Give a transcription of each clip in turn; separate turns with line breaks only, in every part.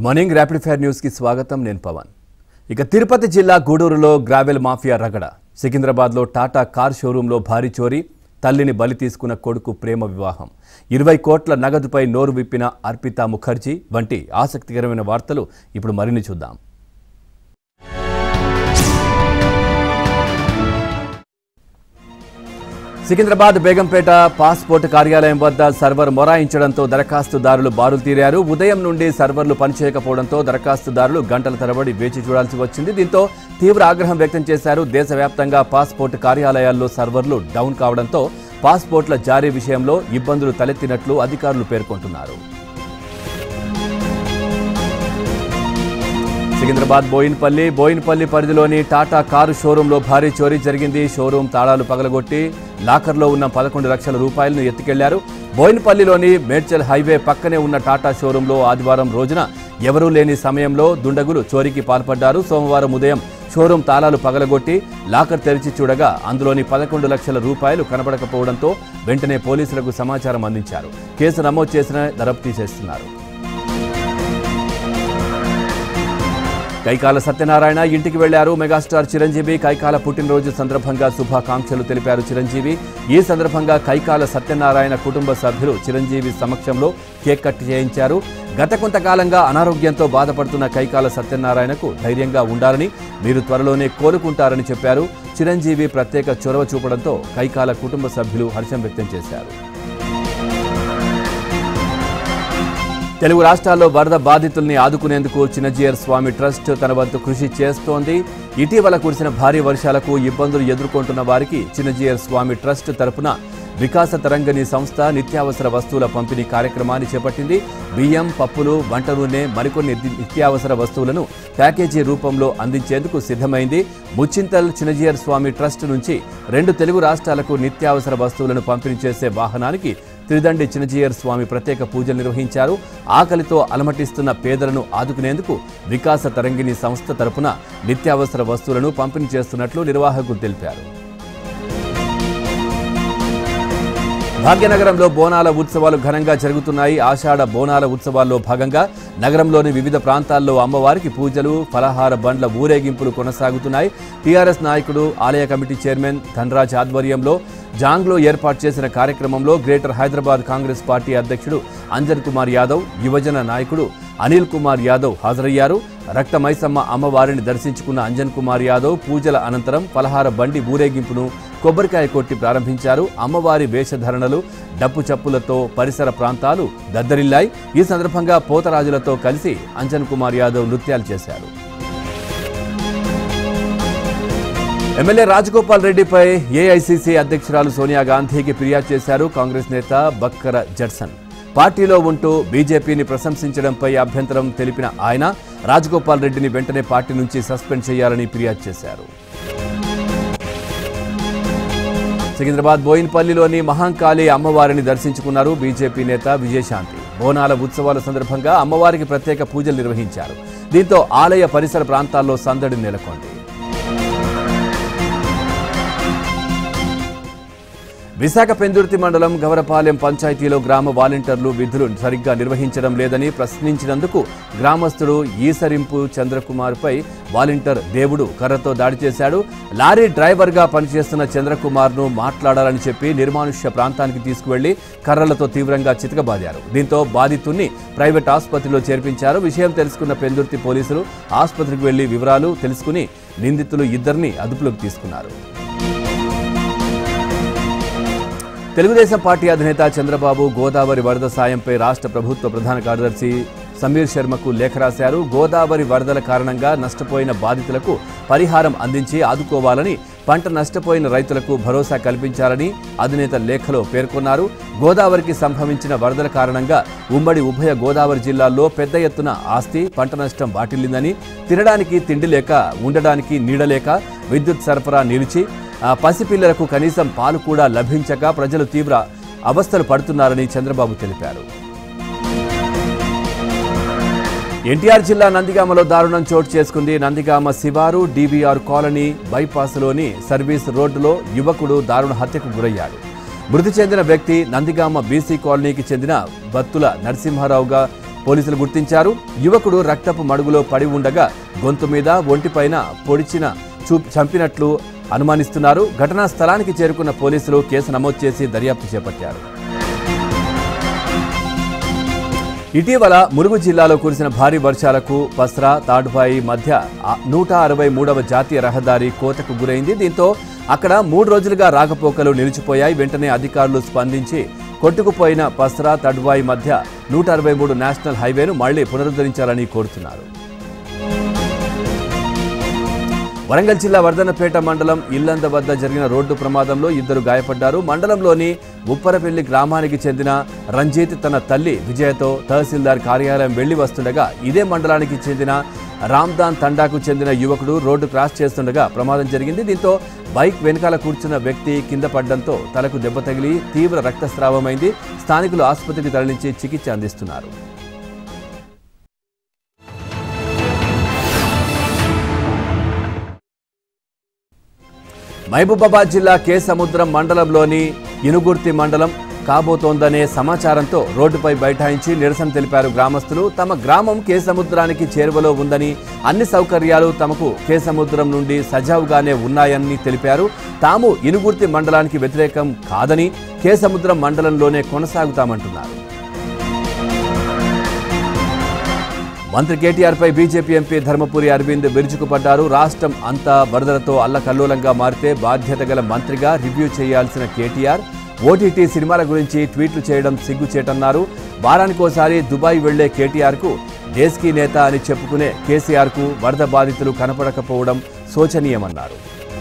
good morning rapid fire న్యూస్కి స్వాగతం నేను పవన్ ఇక తిరుపతి జిల్లా గూడూరులో గ్రావెల్ మాఫియా రగడ సికింద్రాబాద్లో టాటా కార్ షోరూంలో భారీ చోరీ తల్లిని బలి తీసుకున్న కొడుకు ప్రేమ వివాహం ఇరవై కోట్ల నగదుపై నోరు విప్పిన అర్పితా ముఖర్జీ వంటి ఆసక్తికరమైన వార్తలు ఇప్పుడు మరిన్ని చూద్దాం సికింద్రాబాద్ బేగంపేట పాస్పోర్ట్ కార్యాలయం వద్ద సర్వర్ మొరాయించడంతో దరఖాస్తుదారులు బారులు తీరారు ఉదయం నుండి సర్వర్లు పనిచేయకపోవడంతో దరఖాస్తుదారులు గంటల తరబడి వేచి చూడాల్సి వచ్చింది దీంతో తీవ్ర ఆగ్రహం వ్యక్తం చేశారు దేశవ్యాప్తంగా పాస్పోర్ట్ కార్యాలయాల్లో సర్వర్లు డౌన్ కావడంతో పాస్పోర్ట్ల జారీ విషయంలో ఇబ్బందులు తలెత్తినట్లు అధికారులు పేర్కొంటున్నారు సికింద్రాబాద్ బోయిన్పల్లి బోయిన్పల్లి పరిధిలోని టాటా కారు షోరూంలో భారీ చోరీ జరిగింది షోరూం తాళాలు పగలగొట్టి లాకర్లో ఉన్న పదకొండు లక్షల రూపాయలను ఎత్తుకెళ్లారు బోయిన్పల్లిలోని మేడ్చల్ హైవే పక్కనే ఉన్న టాటా షోరూంలో ఆదివారం రోజున ఎవరూ లేని సమయంలో దుండగులు చోరీకి పాల్పడ్డారు సోమవారం ఉదయం షోరూం తాళాలు పగలగొట్టి లాకర్ తెరిచి చూడగా అందులోని పదకొండు లక్షల రూపాయలు కనబడకపోవడంతో వెంటనే పోలీసులకు సమాచారం అందించారు కేసు నమోదు చేసిన దరపు తీసేస్తున్నారు కైకాల సత్యనారాయణ ఇంటికి వెళ్లారు మెగాస్టార్ చిరంజీవి కైకాల పుట్టినరోజు సందర్భంగా శుభాకాంక్షలు తెలిపారు చిరంజీవి ఈ సందర్భంగా కైకాల సత్యనారాయణ కుటుంబ సభ్యులు చిరంజీవి సమక్షంలో కేక్ కట్ చేయించారు గత కొంతకాలంగా అనారోగ్యంతో బాధపడుతున్న కైకాల సత్యనారాయణకు ధైర్యంగా ఉండాలని మీరు త్వరలోనే కోలుకుంటారని చెప్పారు చిరంజీవి ప్రత్యేక చొరవ చూపడంతో కైకాల కుటుంబ సభ్యులు హర్షం వ్యక్తం చేశారు తెలుగు రాష్ట్రాల్లో వరద బాధితుల్ని ఆదుకునేందుకు చిన్నజీయర్ స్వామి ట్రస్ట్ తన వంతు కృషి చేస్తోంది ఇటీవల కురిసిన భారీ వర్షాలకు ఇబ్బందులు ఎదుర్కొంటున్న వారికి చిన్నజీయర్ స్వామి ట్రస్ట్ తరపున వికాస తరంగని సంస్థ నిత్యావసర వస్తువుల పంపిణీ కార్యక్రమాన్ని చేపట్టింది బియ్యం పప్పులు వంట నూనె మరికొన్ని ది- నిత్యావసర వస్తువులను ప్యాకేజీ రూపంలో అందించేందుకు సిద్ధమైంది ముచ్చింతల్ చిన్నజీయర్ స్వామి ట్రస్ట్ నుంచి రెండు తెలుగు రాష్ట్రాలకు నిత్యావసర వస్తువులను పంపిణీ చేసే వాహనానికి త్రిదండి చిన్నజీయర్ స్వామి ప్రత్యేక పూజలు నిర్వహించారు ఆకలితో అలమటిస్తున్న పేదలను ఆదుకునేందుకు వికాస తరంగిణి సంస్థ తరపున నిత్యావసర వస్తువులను పంపిణీ చేస్తున్నట్లు నిర్వాహకులు తెలిపారు భాగ్యనగరంలో బోనాల ఉత్సవాలు ఘనంగా జరుగుతున్నాయి ఆషాఢ బోనాల ఉత్సవాల్లో భాగంగా నగరంలోని వివిధ ప్రాంతాల్లో అమ్మవారికి పూజలు ఫలహార బండ్ల ఊరేగింపులు కొనసాగుతున్నాయి టీఆర్ఎస్ నాయకుడు ఆలయ కమిటీ చైర్మన్ ధనరాజ్ ఆధ్వర్యంలో జాంగ్లో ఏర్పాటు చేసిన కార్యక్రమంలో గ్రేటర్ హైదరాబాద్ కాంగ్రెస్ పార్టీ అధ్యక్షుడు అంజన్ కుమార్ యాదవ్ యువజన నాయకుడు అనిల్ కుమార్ యాదవ్ హాజరయ్యారు రక్త మైసమ్మ అమ్మవారిని దర్శించుకున్న అంజన్ కుమార్ యాదవ్ పూజల అనంతరం పలహార బండి ఊరేగింపును కొబ్బరికాయ కొట్టి ప్రారంభించారు అమ్మవారి వేషధరణలు డప్పు చప్పులతో పరిసర ప్రాంతాలు దద్దరిల్లాయి ఈ సందర్భంగా పోతరాజులతో కలిసి అంజన్ కుమార్ యాదవ్ నృత్యాలు చేశారు ఎమ్మెల్యే రాజగోపాల్ రెడ్డిపై ఏఐసీసీ అధ్యక్షురాలు సోనియా గాంధీకి ఫిర్యాదు చేశారు కాంగ్రెస్ నేత బక్కర జడ్సన్ పార్టీలో ఉంటూ బీజేపీని ప్రశంసించడంపై అభ్యంతరం తెలిపిన ఆయన రాజగోపాల్ రెడ్డిని వెంటనే పార్టీ నుంచి సస్పెండ్ చేయాలని ఫిర్యాదు చేశారు సికింద్రాబాద్ బోయిన్పల్లిలోని మహంకాళి అమ్మవారిని దర్శించుకున్నారు బీజేపీ నేత విజయశాంతి బోనాల ఉత్సవాల సందర్భంగా అమ్మవారికి ప్రత్యేక పూజలు నిర్వహించారు దీంతో ఆలయ పరిసర ప్రాంతాల్లో సందడి నెలకొంది విశాఖ పెందుర్తి మండలం గవరపాలెం పంచాయతీలో గ్రామ వాలంటీర్లు విధులు సరిగ్గా నిర్వహించడం లేదని ప్రశ్నించినందుకు గ్రామస్తుడు ఈసరింపు చంద్రకుమార్పై వాలంటీర్ దేవుడు కర్రతో దాడి చేశాడు లారీ డ్రైవర్గా పనిచేస్తున్న చంద్రకుమార్ను మాట్లాడాలని చెప్పి నిర్మానుష్య ప్రాంతానికి తీసుకువెళ్లి కర్రలతో తీవ్రంగా చితకబాదారు దీంతో బాధితుణ్ణి ప్రైవేట్ ఆసుపత్రిలో చేర్పించారు విషయం తెలుసుకున్న పెందుర్తి పోలీసులు ఆసుపత్రికి వెళ్లి వివరాలు తెలుసుకుని నిందితులు ఇద్దరిని అదుపులోకి తీసుకున్నారు తెలుగుదేశం పార్టీ అధినేత చంద్రబాబు గోదావరి వరద సాయంపై రాష్ట్ర ప్రభుత్వ ప్రధాన కార్యదర్శి సమీర్ శర్మకు లేఖ రాశారు గోదావరి వరదల కారణంగా నష్టపోయిన బాధితులకు పరిహారం అందించి ఆదుకోవాలని పంట నష్టపోయిన రైతులకు భరోసా కల్పించాలని అధినేత లేఖలో పేర్కొన్నారు గోదావరికి సంభవించిన వరదల కారణంగా ఉమ్మడి ఉభయ గోదావరి జిల్లాల్లో పెద్ద ఎత్తున ఆస్తి పంట నష్టం వాటిల్లిందని తినడానికి తిండి లేక ఉండడానికి నీడలేక విద్యుత్ సరఫరా నిలిచి ఆ పసిపిల్లలకు కనీసం పాలు కూడా లభించక ప్రజలు తీవ్ర అవస్థలు పడుతున్నారని చంద్రబాబు తెలిపారు ఎన్టీఆర్ జిల్లా నందిగామలో దారుణం చోటు చేసుకుంది నందిగామ శివారు డీబీఆర్ కాలనీ బైపాస్లోని సర్వీస్ రోడ్డులో యువకుడు దారుణ హత్యకు గురయ్యాడు మృతి చెందిన వ్యక్తి నందిగామ బీసీ కాలనీకి చెందిన బత్తుల నరసింహారావుగా పోలీసులు గుర్తించారు యువకుడు రక్తపు మడుగులో పడి ఉండగా గొంతు మీద ఒంటిపైన పొడిచిన చూ చంపినట్లు అనుమానిస్తున్నారు ఘటనా స్థలానికి చేరుకున్న పోలీసులు కేసు నమోదు చేసి దర్యాప్తు చేపట్టారు ఇటీవల ములుగు జిల్లాలో కురిసిన భారీ వర్షాలకు పస్రా తాడుపాయి మధ్య ఆ- నూట అరవై మూడవ జాతీయ రహదారి కోతకు గురైంది దీంతో అక్కడ మూడు రోజులుగా రాకపోకలు నిలిచిపోయాయి వెంటనే అధికారులు స్పందించి కొట్టుకుపోయిన పస్రా తడ్వాయి మధ్య నూట అరవై మూడు నేషనల్ హైవేను మళ్లీ పునరుద్ధరించాలని కోరుతున్నారు వరంగల్ జిల్లా వర్ధనపేట మండలం ఇల్లంద వద్ద జరిగిన రోడ్డు ప్రమాదంలో ఇద్దరు గాయపడ్డారు మండలంలోని ఉప్పరపల్లి గ్రామానికి చెందిన రంజిత్ తన తల్లి విజయతో తహసీల్దార్ కార్యాలయం వెళ్లి వస్తుండగా ఇదే మండలానికి చెందిన రామ్దాన్ తండాకు చెందిన యువకుడు రోడ్డు క్రాస్ చేస్తుండగా ప్రమాదం జరిగింది దీంతో బైక్ వెనకాల కూర్చున్న వ్యక్తి కింద పడడంతో తలకు దెబ్బ తగిలి తీవ్ర రక్తస్రావమైంది స్థానికులు ఆసుపత్రికి తరలించి చికిత్స అందిస్తున్నారు మహబూబాబాద్ జిల్లా కే సముద్రం మండలంలోని ఇనుగుర్తి మండలం కాబోతోందనే సమాచారంతో రోడ్డుపై బైఠాయించి నిరసన తెలిపారు గ్రామస్తులు తమ గ్రామం కే సముద్రానికి చేరువలో ఉందని అన్ని సౌకర్యాలు తమకు కే సముద్రం నుండి సజావుగానే ఉన్నాయని తెలిపారు తాము ఇనుగుర్తి మండలానికి వ్యతిరేకం కాదని కే సముద్రం మండలంలోనే కొనసాగుతామంటున్నారు మంత్రి కేటీఆర్ పై బీజేపీ ఎంపీ ధర్మపురి అరవింద్ విరుచుకుపడ్డారు రాష్ట్రం అంతా వరదలతో అల్లకల్లోలంగా మారితే బాధ్యత గల మంత్రిగా రివ్యూ చేయాల్సిన కేటీఆర్ ఓటీటీ సినిమాల గురించి ట్వీట్లు చేయడం సిగ్గుచేటన్నారు వారానికోసారి దుబాయ్ వెళ్లే కేటీఆర్ కు దేశ్కీ నేత అని చెప్పుకునే కేసీఆర్ కు వరద బాధితులు కనపడకపోవడం శోచనీయమన్నారు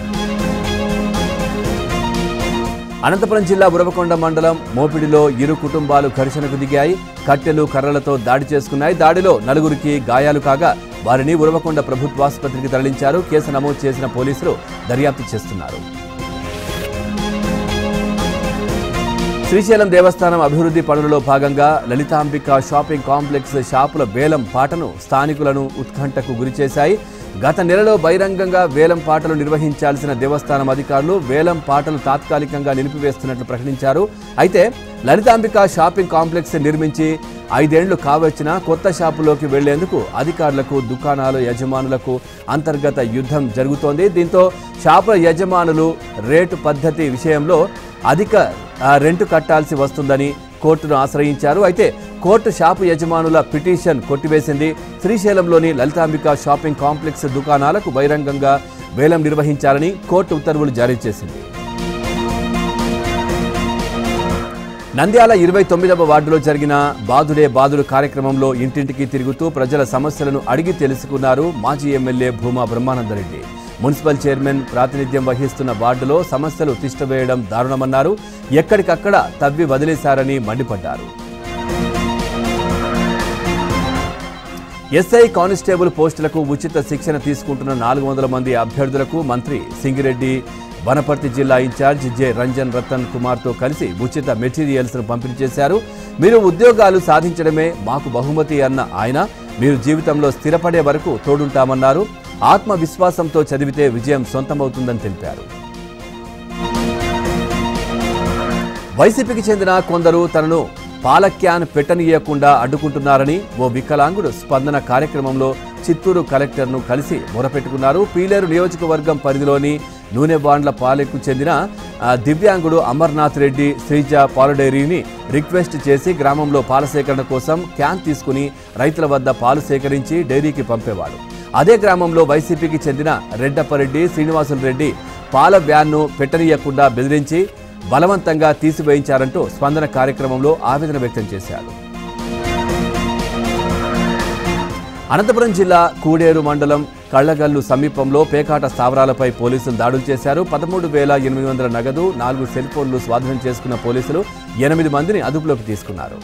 అనంతపురం జిల్లా ఉరవకొండ మండలం మోపిడిలో ఇరు కుటుంబాలు ఘర్షణకు దిగాయి కట్టెలు కర్రలతో దాడి చేసుకున్నాయి దాడిలో నలుగురికి గాయాలు కాగా వారిని ఉరవకొండ ప్రభుత్వాసుపత్రికి తరలించారు కేసు నమోదు చేసిన పోలీసులు దర్యాప్తు చేస్తున్నారు శ్రీశైలం దేవస్థానం అభివృద్ధి పనులలో భాగంగా లలితాంబిక షాపింగ్ కాంప్లెక్స్ షాపుల వేలం పాటను స్థానికులను ఉత్కంఠకు గురిచేశాయి గత నెలలో బహిరంగంగా వేలం పాటలు నిర్వహించాల్సిన దేవస్థానం అధికారులు వేలం పాటలు తాత్కాలికంగా నిలిపివేస్తున్నట్లు ప్రకటించారు అయితే లలితాంబిక షాపింగ్ కాంప్లెక్స్ నిర్మించి ఐదేళ్లు కావచ్చినా కొత్త షాపులోకి వెళ్లేందుకు అధికారులకు దుకాణాల యజమానులకు అంతర్గత యుద్ధం జరుగుతోంది దీంతో షాపుల యజమానులు రేటు పద్ధతి విషయంలో అధిక ఆ, రెంటు కట్టాల్సి వస్తుందని కోర్టును ఆశ్రయించారు అయితే కోర్టు షాపు యజమానుల పిటిషన్ కొట్టివేసింది శ్రీశైలంలోని లలితాంబిక షాపింగ్ కాంప్లెక్స్ దుకాణాలకు బహిరంగంగా వేలం నిర్వహించాలని కోర్టు ఉత్తర్వులు జారీ చేసింది నంద్యాల ఇరవై తొమ్మిదవ వార్డులో జరిగిన బాదుడే బాదుడు కార్యక్రమంలో ఇంటింటికి తిరుగుతూ ప్రజల సమస్యలను అడిగి తెలుసుకున్నారు మాజీ MLA Bhuma Brahmananda Reddy municipal chairman ప్రాతినిధ్యం వహిస్తున్న వార్డులో సమస్యలు తిష్టవేయడం దారుణమన్నారు ఎక్కడికక్కడ తవ్వి వదిలేశారని మండిపడ్డారు ఎస్ఐ కానిస్టేబుల్ పోస్టులకు ఉచిత శిక్షణ తీసుకుంటున్న నాలుగు వందల మంది అభ్యర్థులకు మంత్రి సింగిరెడ్డి వనపర్తి జిల్లా ఇన్ఛార్జ్ జె రంజన్ రతన్ కుమార్తో కలిసి ఉచిత మెటీరియల్స్ ను పంపిణీ చేశారు మీరు ఉద్యోగాలు సాధించడమే మాకు బహుమతి అన్న ఆయన మీరు జీవితంలో స్థిరపడే వరకు తోడుంటామన్నారు ఆత్మవిశ్వాసంతో చదివితే విజయం సొంతమవుతుందని తెలిపారు వైసీపీకి చెందిన కొందరు తనను పాలక్యాన్ పెట్టనీయకుండా అడ్డుకుంటున్నారని ఓ వికలాంగుడు స్పందన కార్యక్రమంలో చిత్తూరు కలెక్టర్ను కలిసి మొరపెట్టుకున్నారు పీలేరు నియోజకవర్గం పరిధిలోని నూనె బాండ్ల పాలెకు చెందిన ఆ, దివ్యాంగుడు అమర్నాథ్ రెడ్డి శ్రీజ పాల డైరీని రిక్వెస్ట్ చేసి గ్రామంలో పాల సేకరణ కోసం క్యాన్ తీసుకుని రైతుల వద్ద పాలు సేకరించి డైరీకి పంపేవాడు అదే గ్రామంలో వైసీపీకి చెందిన రెడ్డప్పరెడ్డి శ్రీనివాసులు రెడ్డి పాల వ్యాన్ను పెట్టనీయకుండా బెదిరించి బలవంతంగా తీసివేయించారంటూ స్పందన కార్యక్రమంలో ఆవేదన వ్యక్తం చేశారు అనంతపురం జిల్లా కూడేరు మండలం కళ్లగల్లు సమీపంలో పేకాట స్థావరాలపై పోలీసులు దాడులు చేశారు పదమూడు వేల ఎనిమిది వందల నగదు నాలుగు సెల్ ఫోన్లు స్వాధీనం చేసుకున్న పోలీసులు ఎనిమిది మందిని అదుపులోకి తీసుకున్నారు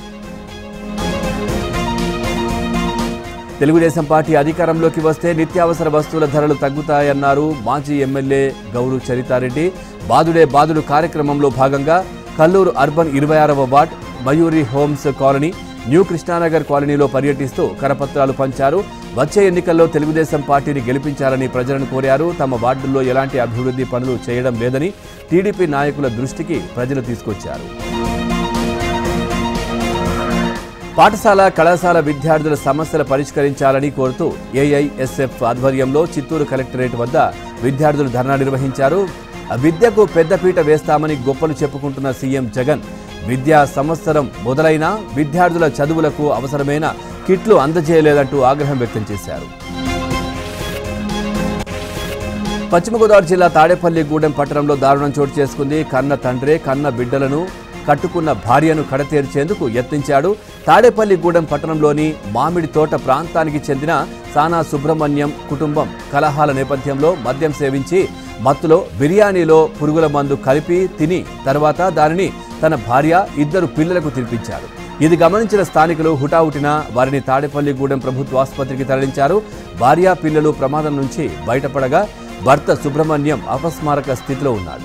తెలుగుదేశం పార్టీ అధికారంలోకి వస్తే నిత్యావసర వస్తువుల ధరలు తగ్గుతాయన్నారు మాజీ ఎమ్మెల్యే గౌరు చరితారెడ్డి బాదుడే బాదుడు కార్యక్రమంలో భాగంగా కల్లూరు అర్బన్ ఇరవై ఆరవ ward Mayuri homes colony new Krishna Nagar కాలనీలో పర్యటిస్తూ కరపత్రాలు పంచారు వచ్చే ఎన్నికల్లో తెలుగుదేశం పార్టీని గెలిపించాలని ప్రజలను కోరారు తమ వార్డుల్లో ఎలాంటి అభివృద్ధి పనులు చేయడం లేదని టీడీపీ నాయకుల దృష్టికి ప్రజలు తీసుకొచ్చారు పాఠశాల కళాశాల విద్యార్థుల సమస్యలు పరిష్కరించాలని కోరుతూ ఏఐఎస్ఎఫ్ ఆధ్వర్యంలో చిత్తూరు కలెక్టరేట్ వద్ద విద్యార్థులు ధర్నా నిర్వహించారు విద్యకు పెద్దపీట వేస్తామని గొప్పలు చెప్పుకుంటున్న సీఎం జగన్ విద్యా సంవత్సరం మొదలైనా విద్యార్థుల చదువులకు అవసరమైన కిట్లు అందజేయలేదంటూ ఆగ్రహం వ్యక్తం చేశారు పశ్చిమ గోదావరి జిల్లా తాడేపల్లి గూడెం పట్టణంలో దారుణం చోటు చేసుకుంది కన్న తండ్రే కన్న బిడ్డలను కట్టుకున్న భార్యను కడతేర్చేందుకు యత్నించాడు తాడేపల్లి గూడెం పట్టణంలోని మామిడి తోట ప్రాంతానికి చెందిన సానా సుబ్రహ్మణ్యం కుటుంబం కలహాల నేపథ్యంలో మద్యం సేవించి మత్తులో బిర్యానీలో పురుగుల మందు కలిపి తిని తర్వాత దానిని తన భార్య ఇద్దరు పిల్లలకు తినిపించారు ఇది గమనించిన స్థానికులు హుటాహుటిన వారిని తాడేపల్లిగూడెం ప్రభుత్వ ఆసుపత్రికి తరలించారు భార్య పిల్లలు ప్రమాదం నుంచి బయటపడగా భర్త సుబ్రహ్మణ్యం అపస్మారక స్థితిలో ఉన్నాడు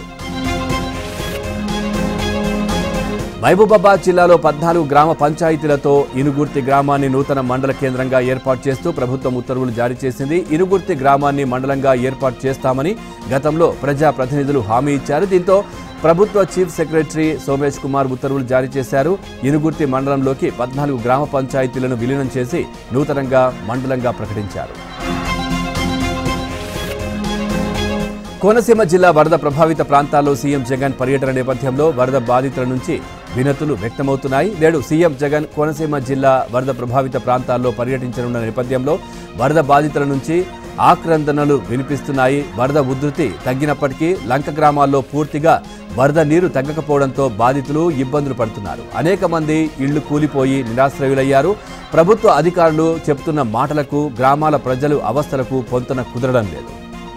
మహబూబాబాద్ జిల్లాలో పద్నాలుగు గ్రామ పంచాయతీలతో ఇనుగుర్తి గ్రామాన్ని నూతన మండల కేంద్రంగా ఏర్పాటు చేస్తూ ప్రభుత్వం ఉత్తర్వులు జారీ చేసింది ఇనుగుర్తి గ్రామాన్ని మండలంగా ఏర్పాటు చేస్తామని గతంలో ప్రజా ప్రతినిధులు హామీ ఇచ్చారు దీంతో ప్రభుత్వ చీఫ్ సెక్రటరీ సోమేష్ కుమార్ ఉత్తర్వులు జారీ చేశారు ఇనుగుర్తి మండలంలోకి పద్నాలుగు గ్రామ పంచాయతీలను విలీనం చేసి నూతనంగా మండలంగా ప్రకటించారు కోనసీమ జిల్లా వరద ప్రభావిత ప్రాంతాల్లో సీఎం జగన్ పర్యటన నేపథ్యంలో వరద బాధితుల నుంచి వినతులు వ్యక్తమవుతున్నాయి నేడు సీఎం జగన్ కోనసీమ జిల్లా వరద ప్రభావిత ప్రాంతాల్లో పర్యటించనున్న నేపథ్యంలో వరద బాధితుల నుంచి ఆక్రందనలు వినిపిస్తున్నాయి వరద ఉధృతి తగ్గినప్పటికీ లంక గ్రామాల్లో పూర్తిగా వరద నీరు తగ్గకపోవడంతో బాధితులు ఇబ్బందులు పడుతున్నారు అనేక మంది ఇళ్లు కూలిపోయి నిరాశ్రయులయ్యారు ప్రభుత్వ అధికారులు చెప్తున్న మాటలకు గ్రామాల ప్రజలు అవస్థలకు పొంతన కుదరడం లేదు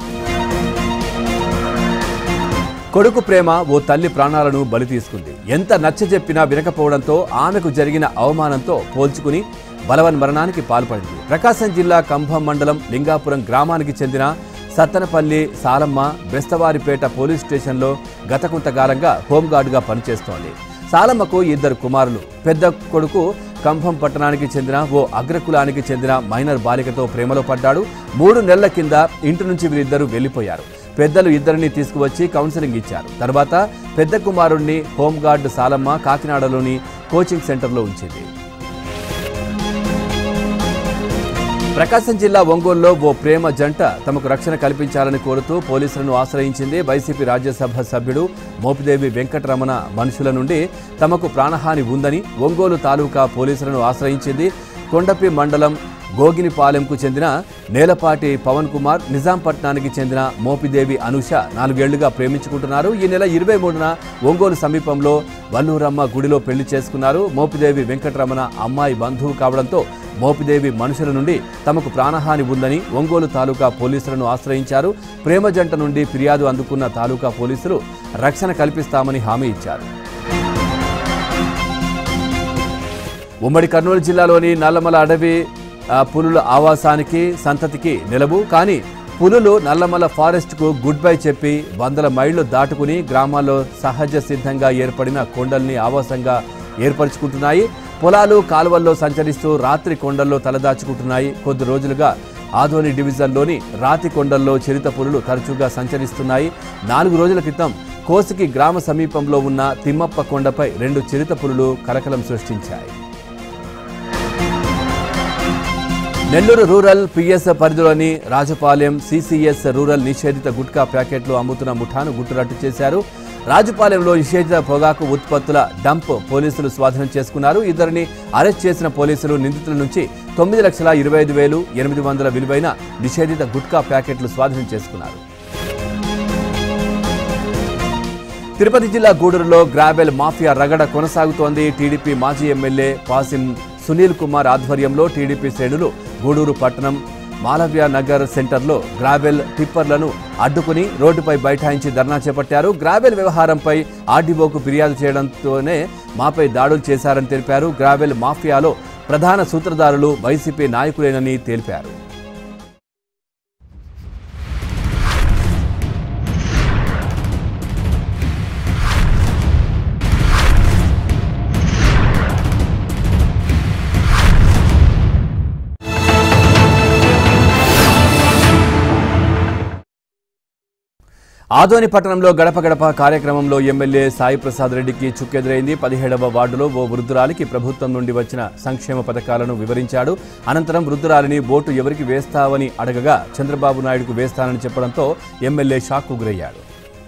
కొడుకు ప్రేమ ఓ తల్లి ప్రాణాలను బలి తీసుకుంది ఎంత నచ్చజెప్పినా వినకపోవడంతో ఆమెకు జరిగిన అవమానంతో పోల్చుకుని బలవన్ మరణానికి పాల్పడింది ప్రకాశం జిల్లా కంభం మండలం లింగాపురం గ్రామానికి చెందిన సత్తనపల్లి సాలమ్మ బెస్తవారిపేట పోలీస్ స్టేషన్లో గత కొంతకాలంగా హోంగార్డుగా పనిచేస్తోంది సాలమ్మకు ఇద్దరు కుమారులు పెద్ద కొడుకు కంభం పట్టణానికి చెందిన ఓ అగ్రకులానికి చెందిన మైనర్ బాలికతో ప్రేమలో పడ్డాడు మూడు నెలల కింద ఇంటి నుంచి వీరిద్దరూ వెళ్లిపోయారు పెద్దలు ఇద్దరిని తీసుకువచ్చి కౌన్సిలింగ్ ఇచ్చారు తర్వాత పెద్ద కుమారుణ్ణి హోంగార్డ్ సాలమ్మ కాకినాడలోని కోచింగ్ సెంటర్లో ఉంచింది ప్రకాశం జిల్లా ఒంగోలులో ఓ ప్రేమ జంట తమకు రక్షణ కల్పించాలని కోరుతూ పోలీసులను ఆశ్రయించింది వైసీపీ రాజ్యసభ సభ్యుడు మోపిదేవి వెంకటరమణ మనుషుల నుండి తమకు ప్రాణహాని ఉందని ఒంగోలు తాలూకా పోలీసులను ఆశ్రయించింది కొండపి మండలం గోగినిపాలెంకు చెందిన నేలపాటి పవన్ కుమార్ నిజాంపట్నానికి చెందిన మోపిదేవి అనుష నాలుగేళ్లుగా ప్రేమించుకుంటున్నారు ఈ నెల ఇరవై మూడున ఒంగోలు సమీపంలో వల్లూరమ్మ గుడిలో పెళ్లి చేసుకున్నారు మోపిదేవి వెంకటరమణ అమ్మాయి బంధువు కావడంతో మోపిదేవి మనుషుల నుండి తమకు ప్రాణహాని ఉందని ఒంగోలు తాలూకా పోలీసులను ఆశ్రయించారు ప్రేమ జంట నుండి ఫిర్యాదు అందుకున్న తాలూకా పోలీసులు రక్షణ కల్పిస్తామని హామీ ఇచ్చారు ఉమ్మడి కర్నూలు జిల్లాలోని నల్లమల అడవి ఆ, పులుల ఆవాసానికి సంతతికి నిలవు కానీ పులులు నల్లమల ఫారెస్ట్కు గుడ్ బై చెప్పి వందల మైళ్లు దాటుకుని గ్రామాల్లో సహజ సిద్ధంగా ఏర్పడిన కొండల్ని ఆవాసంగా ఏర్పరచుకుంటున్నాయి పొలాలు కాలువల్లో సంచరిస్తూ రాత్రి కొండల్లో తలదాచుకుంటున్నాయి కొద్ది రోజులుగా ఆదోని డివిజన్లోని రాతి కొండల్లో చిరుత పులులు తరచుగా సంచరిస్తున్నాయి నాలుగు రోజుల క్రితం కోసికి గ్రామ సమీపంలో ఉన్న తిమ్మప్ప కొండపై రెండు చిరుత పులులు కలకలం సృష్టించాయి నెల్లూరు రూరల్ పిఎస్ పరిధిలోని రాజపాలెం సిసిఎస్ రూరల్ నిషేధిత గుట్కా ప్యాకెట్లు అమ్ముతున్న ముఠాను గుట్టురట్టు చేశారు రాజపాలెంలో నిషేధిత పొగాకు ఉత్పత్తుల డంప్ పోలీసులు స్వాధీనం చేసుకున్నారు ఇద్దరిని అరెస్ట్ చేసిన పోలీసులు నిందితుల నుంచి తొమ్మిది లక్షల ఇరవై ఐదు వేలు ఎనిమిది వందల విలువైన నిషేధిత గుట్కా ప్యాకెట్లు స్వాధీనం చేసుకున్నారు తిరుపతి జిల్లా గూడూరులో గ్రావెల్ మాఫియా రగడ కొనసాగుతోంది టీడీపీ మాజీ ఎమ్మెల్యే పాసిం సునీల్ కుమార్ ఆధ్వర్యంలో టీడీపీ శ్రేణులు గూడూరు పట్టణం మాలవ్య నగర్ సెంటర్లో గ్రావెల్ టిప్పర్లను అడ్డుకుని రోడ్డుపై బైఠాయించి ధర్నా చేపట్టారు గ్రావెల్ వ్యవహారంపై ఆర్డీఓకు ఫిర్యాదు చేయడంతోనే మాపై దాడులు చేశారని తెలిపారు గ్రావెల్ మాఫియాలో ప్రధాన సూత్రధారులు వైసీపీ నాయకులేనని తెలిపారు ఆదోని పట్టణంలో గడప గడప కార్యక్రమంలో ఎమ్మెల్యే సాయి ప్రసాద్ రెడ్డికి చుక్కెదురైంది పదిహేడవ వార్డులో ఓ వృద్ధురాలికి ప్రభుత్వం నుండి వచ్చిన సంక్షేమ పథకాలను వివరించాడు అనంతరం వృద్ధురాలిని బోటు ఎవరికి వేస్తావని అడగగా చంద్రబాబు నాయుడుకు వేస్తానని చెప్పడంతో ఎమ్మెల్యే షాక్కు గురయ్యాడు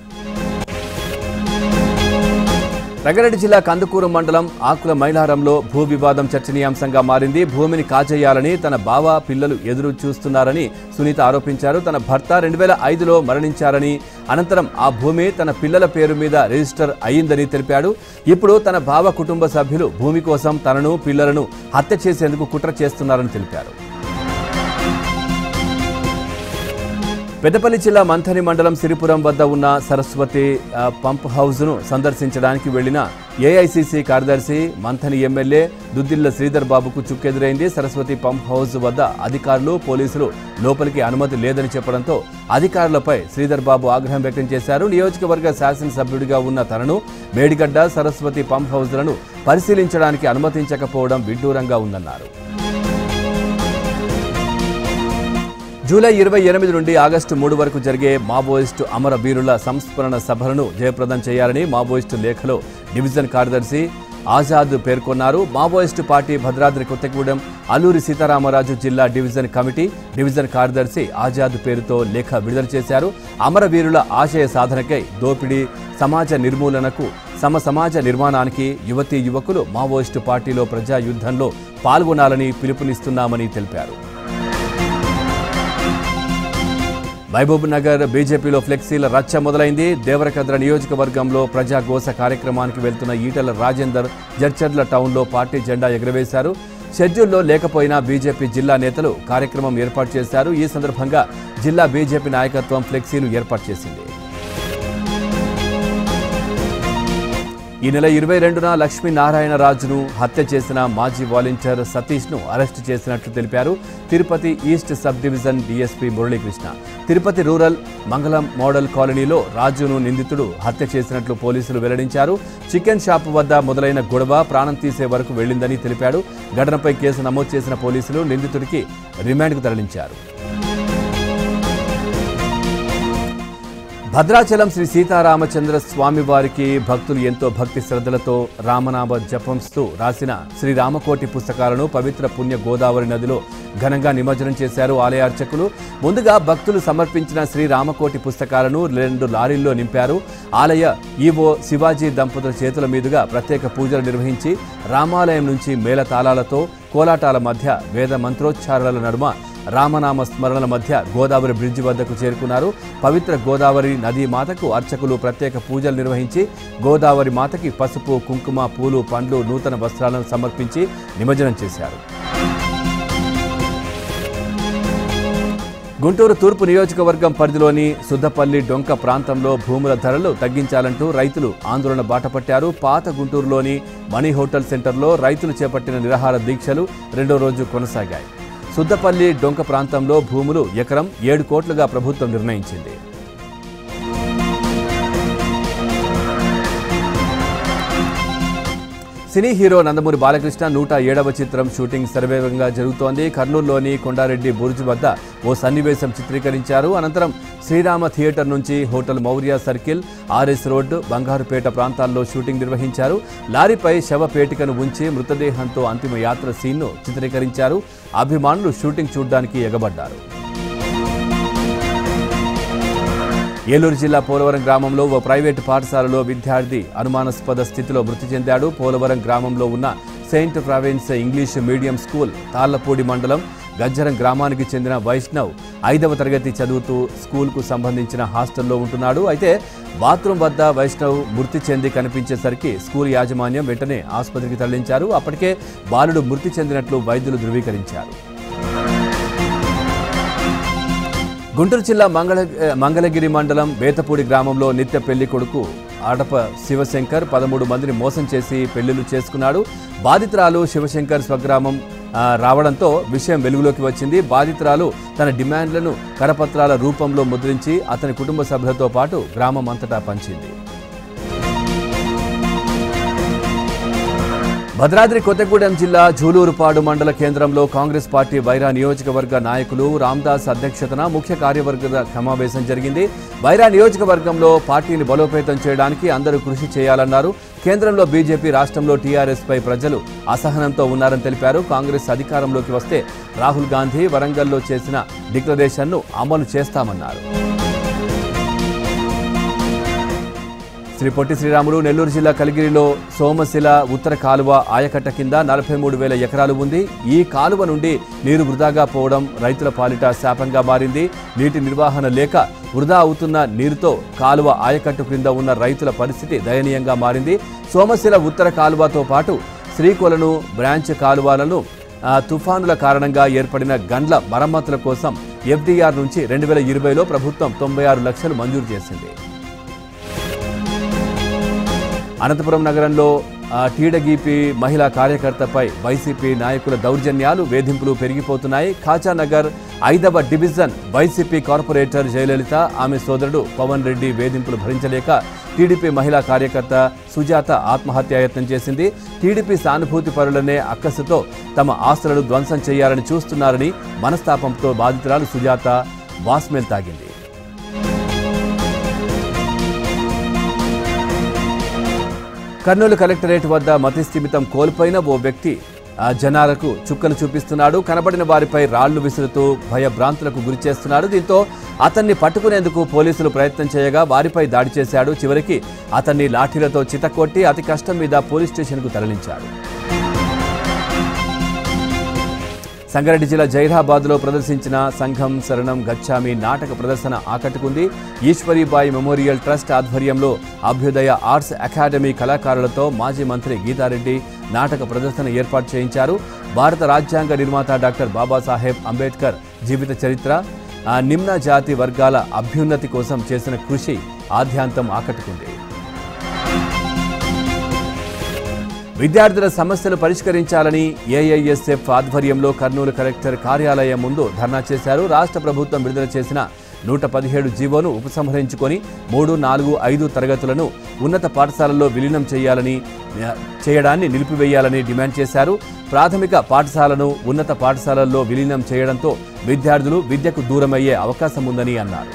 రంగారెడ్డి జిల్లా కందుకూరు మండలం ఆకుల మైలారంలో భూ వివాదం చర్చనీయాంశంగా మారింది భూమిని కాజేయాలని తన బావ పిల్లలు ఎదురు చూస్తున్నారని సునీత ఆరోపించారు తన భర్త రెండు వేల ఐదులో మరణించారని అనంతరం ఆ భూమి తన పిల్లల పేరు మీద రిజిస్టర్ అయ్యిందని తెలిపాడు ఇప్పుడు తన బావ కుటుంబ సభ్యులు భూమి కోసం తనను పిల్లలను హత్య చేసేందుకు కుట్ర చేస్తున్నారని తెలిపారు పెద్దపల్లి జిల్లా మంథని మండలం సిరిపురం వద్ద ఉన్న సరస్వతి ఆ, పంప్ హౌస్ను సందర్శించడానికి వెళ్లిన ఏఐసిసి కార్యదర్శి మంథని ఎమ్మెల్యే దుద్దిల్ల శ్రీధర్ బాబుకు చుక్కెదురైంది సరస్వతి పంప్ హౌస్ వద్ద అధికారులు పోలీసులు లోపలికి అనుమతి లేదని చెప్పడంతో అధికారులపై శ్రీధర్ బాబు ఆగ్రహం వ్యక్తం చేశారు నియోజకవర్గ శాసనసభ్యుడిగా ఉన్న తనను మేడిగడ్డ సరస్వతి పంప్ హౌస్లను పరిశీలించడానికి అనుమతించకపోవడం విడ్డూరంగా ఉందన్నారు జూలై ఇరవై ఎనిమిది నుండి ఆగస్టు మూడు వరకు జరిగే మావోయిస్టు అమరవీరుల సంస్మరణ సభలను జయప్రదం చేయాలని మావోయిస్టు లేఖలో డివిజన్ కార్యదర్శి ఆజాద్ పేర్కొన్నారు మావోయిస్టు పార్టీ భద్రాద్రి కొత్తగూడెం అల్లూరి సీతారామరాజు జిల్లా డివిజన్ కమిటీ డివిజన్ కార్యదర్శి ఆజాద్ పేరుతో లేఖ విడుదల చేశారు అమరవీరుల ఆశయ సాధనకై దోపిడీ సమాజ నిర్మూలనకు సమ సమాజ నిర్మాణానికి యువతీ యువకులు మావోయిస్టు పార్టీలో ప్రజా యుద్ధంలో పాల్గొనాలని పిలుపునిస్తున్నామని తెలిపారు మహబూబ్ నగర్ బీజేపీలో ఫ్లెక్సీల రచ్చ మొదలైంది దేవరకద్ర నియోజకవర్గంలో ప్రజాగోస కార్యక్రమానికి వెళ్తున్న ఈటల రాజేందర్ జడ్చర్ల టౌన్లో పార్టీ జెండా ఎగురవేశారు షెడ్యూల్లో లేకపోయినా బీజేపీ జిల్లా నేతలు కార్యక్రమం ఏర్పాటు చేశారు ఈ సందర్భంగా జిల్లా బీజేపీ నాయకత్వం ఫ్లెక్సీలు ఏర్పాటు చేసింది ఈ నెల ఇరవై రెండున లక్ష్మీనారాయణరాజును హత్య చేసిన మాజీ వాలంటీర్ సతీష్ను అరెస్టు చేసినట్లు తెలిపారు Tirupati east sub division DSP Murali Krishna Tirupati rural Mangalam model కాలనీలో రాజును నిందితుడు హత్య చేసినట్లు పోలీసులు వెల్లడించారు చికెన్ షాప్ వద్ద మొదలైన గొడవ ప్రాణం తీసే వరకు వెళ్లిందని తెలిపాడు ఘటనపై కేసు నమోదు చేసిన పోలీసులు నిందితుడికి రిమాండ్కు తరలించారు భద్రాచలం శ్రీ సీతారామచంద్ర స్వామి వారికి భక్తులు ఎంతో భక్తి శ్రద్ధలతో రామనామ జపంస్తూ రాసిన శ్రీ రామకోటి పుస్తకాలను పవిత్ర పుణ్య గోదావరి నదిలో ఘనంగా నిమజ్జనం చేశారు ఆలయ అర్చకులు ముందుగా భక్తులు సమర్పించిన శ్రీ రామకోటి పుస్తకాలను రెండు లారీల్లో నింపారు ఆలయ ఈవో శివాజీ దంపతుల చేతుల మీదుగా ప్రత్యేక పూజలు నిర్వహించి రామాలయం నుంచి మేళతాళాలతో కోలాటాల మధ్య వేద మంత్రోచ్చారణల నడుమ రామనామ స్మరణల మధ్య గోదావరి బ్రిడ్జి వద్దకు చేరుకున్నారు పవిత్ర గోదావరి నదీ మాతకు అర్చకులు ప్రత్యేక పూజలు నిర్వహించి గోదావరి మాతకి పసుపు కుంకుమ పూలు పండ్లు నూతన వస్త్రాలను సమర్పించి నిమజ్జనం చేశారు గుంటూరు తూర్పు నియోజకవర్గం పరిధిలోని సుద్దపల్లి డొంక ప్రాంతంలో భూముల ధరలు తగ్గించాలంటూ రైతులు ఆందోళన బాటపట్టారు పాత గుంటూరులోని మణి హోటల్ సెంటర్లో రైతులు చేపట్టిన నిరాహార దీక్షలు రెండో రోజు కొనసాగాయి సుద్దపల్లి డొంక ప్రాంతంలో భూములు ఎకరం ఏడు కోట్లుగా ప్రభుత్వం నిర్ణయించింది సినీ హీరో నందమూరి బాలకృష్ణ నూట ఏడవ చిత్రం షూటింగ్ శరవేగంగా జరుగుతోంది కర్నూలులోని కొండారెడ్డి బుర్జ్ వద్ద ఓ సన్నివేశం చిత్రీకరించారు అనంతరం శ్రీరామ థియేటర్ నుంచి hotel Maurya circle RS road Bangarupeta ప్రాంతాల్లో షూటింగ్ నిర్వహించారు లారీపై శవపేటికను ఉంచి మృతదేహంతో అంతిమ యాత్ర సీన్ను చిత్రీకరించారు అభిమానులు షూటింగ్ చూడ్డానికి ఎగబడ్డారు ఏలూరు జిల్లా పోలవరం గ్రామంలో ఓ ప్రైవేటు పాఠశాలలో విద్యార్థి అనుమానాస్పద స్థితిలో మృతి చెందాడు పోలవరం గ్రామంలో ఉన్న saint province English medium school Tallapudi మండలం గజ్జరం గ్రామానికి చెందిన వైష్ణవ్ ఐదవ తరగతి చదువుతూ స్కూల్కు సంబంధించిన హాస్టల్లో ఉంటున్నాడు అయితే బాత్రూం వద్ద వైష్ణవ్ మృతి చెంది కనిపించేసరికి స్కూల్ యాజమాన్యం వెంటనే ఆసుపత్రికి తరలించారు అప్పటికే బాలుడు మృతి చెందినట్లు వైద్యులు ధృవీకరించారు గుంటూరు జిల్లా మంగళ మంగళగిరి మండలం బేతపూడి గ్రామంలో నిత్య పెళ్లి కొడుకు ఆడప శివశంకర్ పదమూడు మందిని మోసం చేసి పెళ్లిళ్లు చేసుకున్నాడు బాధితురాలు శివశంకర్ స్వగ్రామం ఆ, రావడంతో విషయం వెలుగులోకి వచ్చింది బాధితురాలు తన డిమాండ్లను కరపత్రాల రూపంలో ముద్రించి అతని కుటుంబ సభ్యులతో పాటు గ్రామం అంతటా పంచింది భద్రాద్రి కొత్తగూడెం జిల్లా జూలూరుపాడు మండల కేంద్రంలో కాంగ్రెస్ పార్టీ వైరా నియోజకవర్గ నాయకులు రామ్దాస్ అధ్యక్షతన ముఖ్య కార్యవర్గ సమావేశం జరిగింది వైరా నియోజకవర్గంలో పార్టీని బలోపేతం చేయడానికి అందరూ కృషి చేయాలన్నారు కేంద్రంలో బీజేపీ రాష్ట్రంలో టీఆర్ఎస్ పై ప్రజలు అసహనంతో ఉన్నారని తెలిపారు కాంగ్రెస్ అధికారంలోకి వస్తే రాహుల్ గాంధీ వరంగల్లో చేసిన డిక్లరేషన్ను అమలు చేస్తామన్నారు శ్రీ పొట్టి శ్రీరాములు నెల్లూరు జిల్లా కలిగిరిలో సోమశిల ఉత్తర కాలువ ఆయకట్ట కింద నలభై మూడు వేల ఎకరాలు ఉంది ఈ కాలువ నుండి నీరు వృధాగా పోవడం రైతుల పాలిట శాపంగా మారింది నీటి నిర్వహణ లేక వృధా అవుతున్న నీరుతో కాలువ ఆయకట్టు క్రింద ఉన్న రైతుల పరిస్థితి దయనీయంగా మారింది సోమశిల ఉత్తర కాలువతో పాటు శ్రీకొలను బ్రాంచ్ కాలువలను ఆ, తుఫానుల కారణంగా ఏర్పడిన గండ్ల మరమ్మతుల కోసం ఎఫ్డీఆర్ నుంచి రెండు వేల ఇరవైలో ప్రభుత్వం తొంభై ఆరు లక్షలు మంజూరు చేసింది అనంతపురం నగరంలో ఆ, టీడగీపీ మహిళా కార్యకర్తపై వైసీపీ నాయకుల దౌర్జన్యాలు వేధింపులు పెరిగిపోతున్నాయి ఖాజానగర్ ఐదవ డివిజన్ వైసీపీ కార్పొరేటర్ జయలలిత ఆమె సోదరుడు పవన్ రెడ్డి వేధింపులు భరించలేక టీడీపీ మహిళా కార్యకర్త సుజాత ఆత్మహత్యాయత్నం చేసింది టీడీపీ సానుభూతి పరులనే అక్కసుతో తమ ఆస్తులను ధ్వంసం చేయాలని చూస్తున్నారని మనస్తాపంతో బాధితురాలు సుజాత వాస్మెల్ తాగింది కర్నూలు కలెక్టరేట్ వద్ద మతిస్థిమితం కోల్పోయిన ఓ వ్యక్తి ఆ జనాలకు చుక్కలు చూపిస్తున్నాడు కనబడిన వారిపై రాళ్లు విసురుతూ భయభ్రాంతులకు గురి చేస్తున్నాడు దీంతో అతన్ని పట్టుకునేందుకు పోలీసులు ప్రయత్నం చేయగా వారిపై దాడి చేశాడు చివరికి అతన్ని లాఠీలతో చితకొట్టి అతి కష్టం మీద పోలీస్ స్టేషన్కు తరలించారు సంగారెడ్డి జిల్లా జైరాబాద్లో ప్రదర్శించిన సంఘం శరణం గచ్చామి నాటక ప్రదర్శన ఆకట్టుకుంది ఈశ్వరీబాయి మెమోరియల్ ట్రస్ట్ ఆధ్వర్యంలో అభ్యుదయ ఆర్ట్స్ అకాడమీ కళాకారులతో మాజీ మంత్రి గీతారెడ్డి నాటక ప్రదర్శన ఏర్పాటు చేయించారు భారత రాజ్యాంగ నిర్మాత డాక్టర్ బాబాసాహెబ్ అంబేద్కర్ జీవిత చరిత్ర ఆ నిమ్న జాతి వర్గాల అభ్యున్నతి కోసం చేసిన కృషి ఆద్యాంతం ఆకట్టుకుంది విద్యార్థుల సమస్యలు పరిష్కరించాలని ఏఐఎస్ఎఫ్ ఆధ్వర్యంలో కర్నూలు కలెక్టర్ కార్యాలయం ముందు ధర్నా చేశారు రాష్ట్ర ప్రభుత్వం విడుదల చేసిన నూట పదిహేడు జీవోను ఉపసంహరించుకొని మూడు నాలుగు ఐదు తరగతులను ఉన్నత పాఠశాలల్లో విలీనం చేయాలని ఆ, చేయడాన్ని నిలిపివేయాలని డిమాండ్ చేశారు ప్రాథమిక పాఠశాలను ఉన్నత పాఠశాలల్లో విలీనం చేయడంతో విద్యార్థులు విద్యకు దూరమయ్యే అవకాశం ఉందని అన్నారు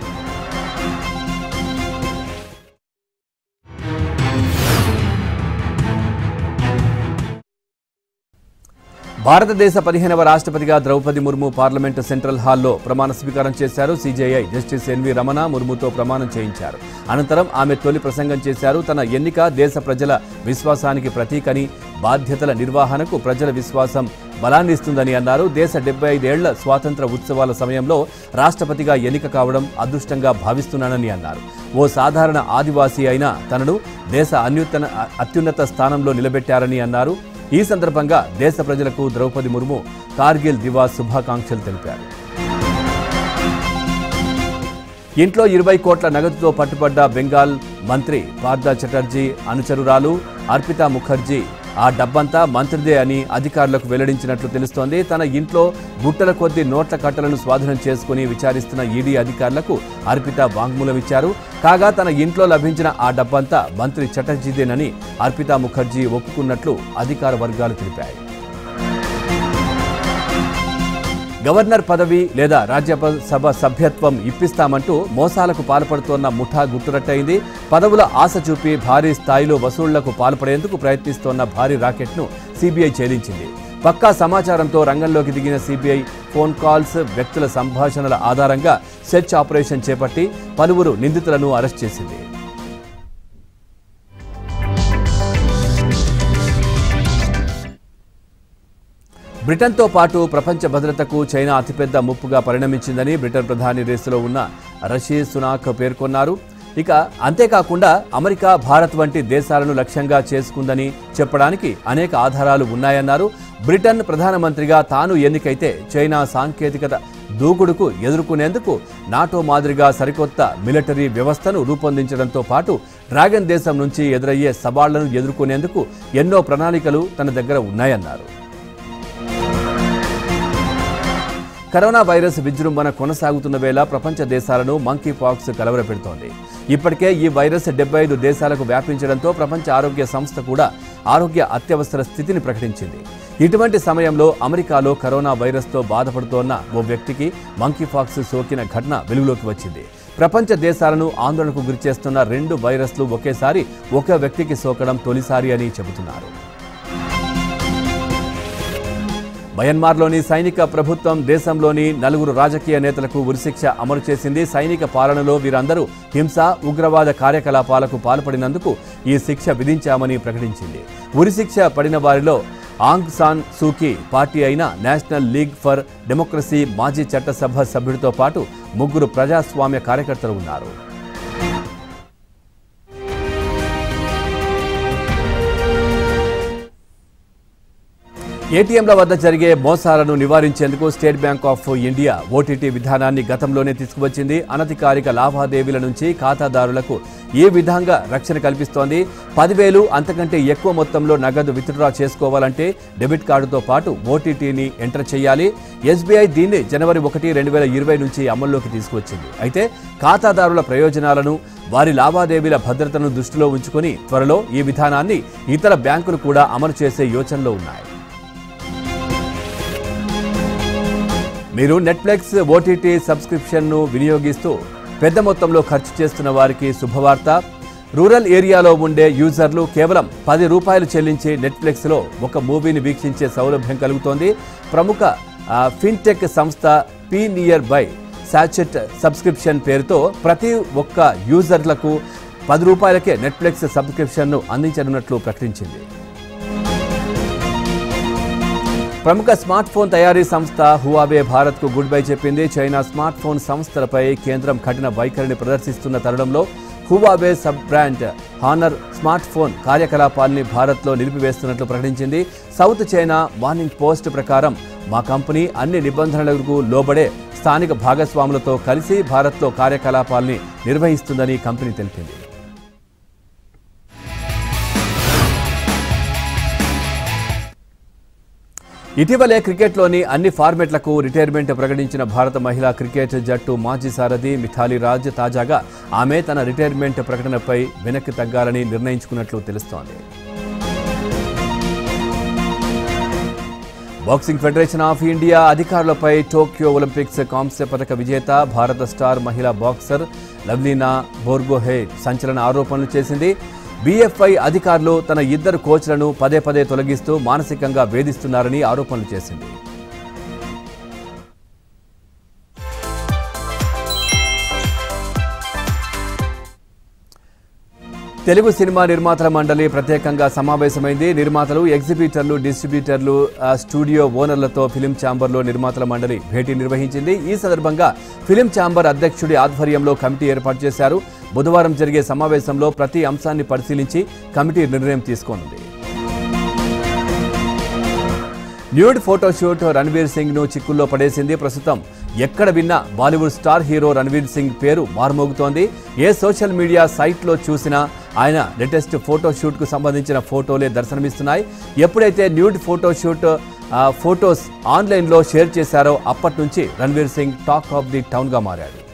భారతదేశ పదిహేనవ రాష్ట్రపతిగా ద్రౌపది ముర్ము పార్లమెంటు సెంట్రల్ హాల్లో ప్రమాణ స్వీకారం చేశారు సీజేఐ జస్టిస్ ఎన్వి రమణ ముర్ముతో ప్రమాణం చేయించారు అనంతరం ఆమె తొలి ప్రసంగం చేశారు తన ఎన్నిక దేశ ప్రజల విశ్వాసానికి ప్రతీకని బాధ్యతల నిర్వహణకు ప్రజల విశ్వాసం బలాన్ని ఇస్తుందని అన్నారు దేశ డెబ్బై ఐదేళ్ల స్వాతంత్ర ఉత్సవాల సమయంలో రాష్ట్రపతిగా ఎన్నిక కావడం అదృష్టంగా భావిస్తున్నానని అన్నారు ఓ సాధారణ ఆదివాసీ అయిన తనను దేశ అన్యుత్తన అత్యున్నత స్థానంలో నిలబెట్టారని అన్నారు ఈ సందర్భంగా దేశ ప్రజలకు ద్రౌపది ముర్ము కార్గిల్ దివాస్ శుభాకాంక్షలు తెలిపారు ఇంట్లో ఇరవై కోట్ల నగదుతో పట్టుబడ్డ బెంగాల్ మంత్రి పార్థ చటర్జీ అనుచరురాలు అర్పితా ముఖర్జీ ఆ డబ్బంతా మంత్రిదే అని అధికారులకు వెల్లడించినట్లు తెలుస్తోంది తన ఇంట్లో గుట్టల కొద్ది నోట్ల కట్టలను స్వాధీనం చేసుకుని విచారిస్తున్న ఈడీ అధికారులకు అర్పిత వాంగ్మూలం ఇచ్చారు కాగా తన ఇంట్లో లభించిన ఆ డబ్బంతా మంత్రి చటర్జీదేనని అర్పితా ముఖర్జీ ఒప్పుకున్నట్లు అధికార వర్గాలు తెలిపాయి గవర్నర్ పదవి లేదా రాజ్యసభ సభ్యత్వం ఇప్పిస్తామంటూ మోసాలకు పాల్పడుతోన్న ముఠా గుట్టురట్టయింది పదవుల ఆశ చూపి భారీ స్థాయిలో వసూళ్లకు పాల్పడేందుకు ప్రయత్నిస్తోన్న భారీ రాకెట్ను సిబిఐ ఛేదించింది పక్కా సమాచారంతో రంగంలోకి దిగిన సిబిఐ ఫోన్ కాల్స్ వ్యక్తుల సంభాషణల ఆధారంగా సెర్చ్ ఆపరేషన్ చేపట్టి పలువురు నిందితులను అరెస్ట్ చేసింది బ్రిటన్తో పాటు ప్రపంచ భద్రతకు చైనా అతిపెద్ద ముప్పుగా పరిణమించిందని బ్రిటన్ ప్రధాని రేసులో ఉన్న రషీ సునాక్ పేర్కొన్నారు ఇక అంతేకాకుండా అమెరికా భారత్ వంటి దేశాలను లక్ష్యంగా చేసుకుందని చెప్పడానికి అనేక ఆధారాలు ఉన్నాయన్నారు బ్రిటన్ ప్రధానమంత్రిగా తాను ఎన్నికైతే చైనా సాంకేతికత దూకుడుకు ఎదుర్కొనేందుకు నాటో మాదిరిగా సరికొత్త మిలిటరీ వ్యవస్థను రూపొందించడంతో పాటు డ్రాగన్ దేశం నుంచి ఎదురయ్యే సవాళ్లను ఎదుర్కొనేందుకు ఎన్నో ప్రణాళికలు తన దగ్గర ఉన్నాయన్నారు కరోనా వైరస్ విజృంభణ కొనసాగుతున్న వేళ ప్రపంచ దేశాలను మంకీ పాక్స్ కలవరపెడుతోంది ఇప్పటికే ఈ వైరస్ డెబ్బై ఐదు దేశాలకు వ్యాపించడంతో ప్రపంచ ఆరోగ్య సంస్థ కూడా ఆరోగ్య అత్యవసర స్థితిని ప్రకటించింది ఇటువంటి సమయంలో అమెరికాలో కరోనా వైరస్తో బాధపడుతోన్న ఓ వ్యక్తికి మంకీ పాక్స్ సోకిన ఘటన వెలుగులోకి వచ్చింది ప్రపంచ దేశాలను ఆందోళనకు గురిచేస్తున్న రెండు వైరస్లు ఒకేసారి ఒక వ్యక్తికి సోకడం తొలిసారి అని చెబుతున్నారు మయన్మార్లోని సైనిక ప్రభుత్వం దేశంలోని నలుగురు రాజకీయ నేతలకు ఉరిశిక్ష అమలు చేసింది సైనిక పాలనలో వీరందరూ హింస ఉగ్రవాద కార్యకలాపాలకు పాల్పడినందుకు ఈ శిక్ష విధించామని ప్రకటించింది ఉరిశిక్ష పడిన వారిలో ఆంగ్ సాన్ సూకీ పార్టీ అయిన నేషనల్ లీగ్ ఫర్ డెమోక్రసీ మాజీ చట్టసభ సభ్యుడితో పాటు ముగ్గురు ప్రజాస్వామ్య కార్యకర్తలు ఉన్నారు ఏటీఎంల వద్ద జరిగే మోసాలను నివారించేందుకు State Bank of India OTT విధానాన్ని గతంలోనే తీసుకువచ్చింది అనధికారిక లావాదేవీల నుంచి ఖాతాదారులకు ఈ విధంగా రక్షణ కల్పిస్తోంది పదివేలు అంతకంటే ఎక్కువ మొత్తంలో నగదు విత్డ్రా చేసుకోవాలంటే డెబిట్ కార్డుతో పాటు ఓటీటీని ఎంటర్ చేయాలి ఎస్బీఐ దీన్ని జనవరి ఒకటి రెండు వేల ఇరవై నుంచి అమల్లోకి తీసుకువచ్చింది అయితే ఖాతాదారుల ప్రయోజనాలను వారి లావాదేవీల భద్రతను దృష్టిలో ఉంచుకొని త్వరలో ఈ విధానాన్ని ఇతర బ్యాంకులు కూడా అమలు చేసే యోచనలో ఉన్నాయి మీరు నెట్ఫ్లిక్స్ ఓటీటీ సబ్స్క్రిప్షన్ను వినియోగిస్తూ పెద్ద మొత్తంలో ఖర్చు చేస్తున్న వారికి శుభవార్త రూరల్ ఏరియాలో ఉండే యూజర్లు కేవలం పది రూపాయలు చెల్లించి నెట్ఫ్లిక్స్లో ఒక మూవీని వీక్షించే సౌలభ్యం కలుగుతోంది ప్రముఖ ఆ, ఫిన్టెక్ సంస్థ PayNearby sachet subscription పేరుతో ప్రతి ఒక్క యూజర్లకు పది రూపాయలకే నెట్ఫ్లిక్స్ సబ్స్క్రిప్షన్ను అందించనున్నట్లు ప్రకటించింది ప్రముఖ స్మార్ట్ ఫోన్ తయారీ సంస్థ హువావే భారత్కు గుడ్ బై చెప్పింది చైనా స్మార్ట్ ఫోన్ సంస్థలపై కేంద్రం కఠిన వైఖరిని ప్రదర్శిస్తున్న తరుణంలో Huawei sub brand Honor smart phone కార్యకలాపాల్ని భారత్లో నిలిపివేస్తున్నట్లు ప్రకటించింది సౌత్ చైనా మార్నింగ్ పోస్ట్ ప్రకారం మా కంపెనీ అన్ని నిబంధనలకు లోబడే స్థానిక భాగస్వాములతో కలిసి భారత్లో కార్యకలాపాల్ని నిర్వహిస్తుందని కంపెనీ తెలిపింది ఇటీవలే క్రికెట్లోని అన్ని ఫార్మెట్లకు రిటైర్మెంట్ ప్రకటించిన భారత మహిళా క్రికెట్ జట్టు మాజీ సారథి మిథాలీ రాజ్ తాజాగా ఆమె తన రిటైర్మెంట్ ప్రకటనపై వెనక్కి తగ్గాలని నిర్ణయించుకున్నట్లు తెలుస్తోంది బాక్సింగ్ ఫెడరేషన్ ఆఫ్ ఇండియా అధికారులపై టోక్యో ఒలింపిక్స్ కాంస్య పథక విజేత భారత స్టార్ మహిళా బాక్సర్ లవ్లీనా బోర్గోహే సంచలన ఆరోపణలు చేసింది బీఎఫ్ఐ అధికారులు తన ఇద్దరు కోచ్లను పదే పదే తొలగిస్తూ మానసికంగా వేధిస్తున్నారని ఆరోపణలు చేసింది తెలుగు సినిమా నిర్మాతల మండలి ప్రత్యేకంగా సమావేశమైంది నిర్మాతలు ఎగ్జిబిటర్లు డిస్ట్రిబ్యూటర్లు ఆ, స్టూడియో ఓనర్లతో ఫిలిం ఛాంబర్లో నిర్మాతల మండలి భేటీ నిర్వహించింది ఈ సందర్భంగా ఫిలిం ఛాంబర్ అధ్యక్షుడి ఆధ్వర్యంలో కమిటీ ఏర్పాటు చేశారు బుధవారం జరిగే సమావేశంలో ప్రతి అంశాన్ని పరిశీలించి కమిటీ నిర్ణయం తీసుకోనుంది న్యూడ్ ఫోటోషూట్ రణ్వీర్ సింగ్ ను చిక్కుల్లో పడేసింది ప్రస్తుతం ఎక్కడ విన్నా Bollywood star hero Ranveer Singh పేరు మారుమోగుతోంది ఏ సోషల్ మీడియా సైట్లో చూసినా ఆయన లేటెస్ట్ ఫోటోషూట్ కు సంబంధించిన ఫోటోలే దర్శనమిస్తున్నాయి ఎప్పుడైతే న్యూడ్ ఫోటోషూట్ ఆ, ఫోటోస్ ఆన్లైన్లో షేర్ చేశారో అప్పటి నుంచి Ranveer Singh talk of the town గా మారాడు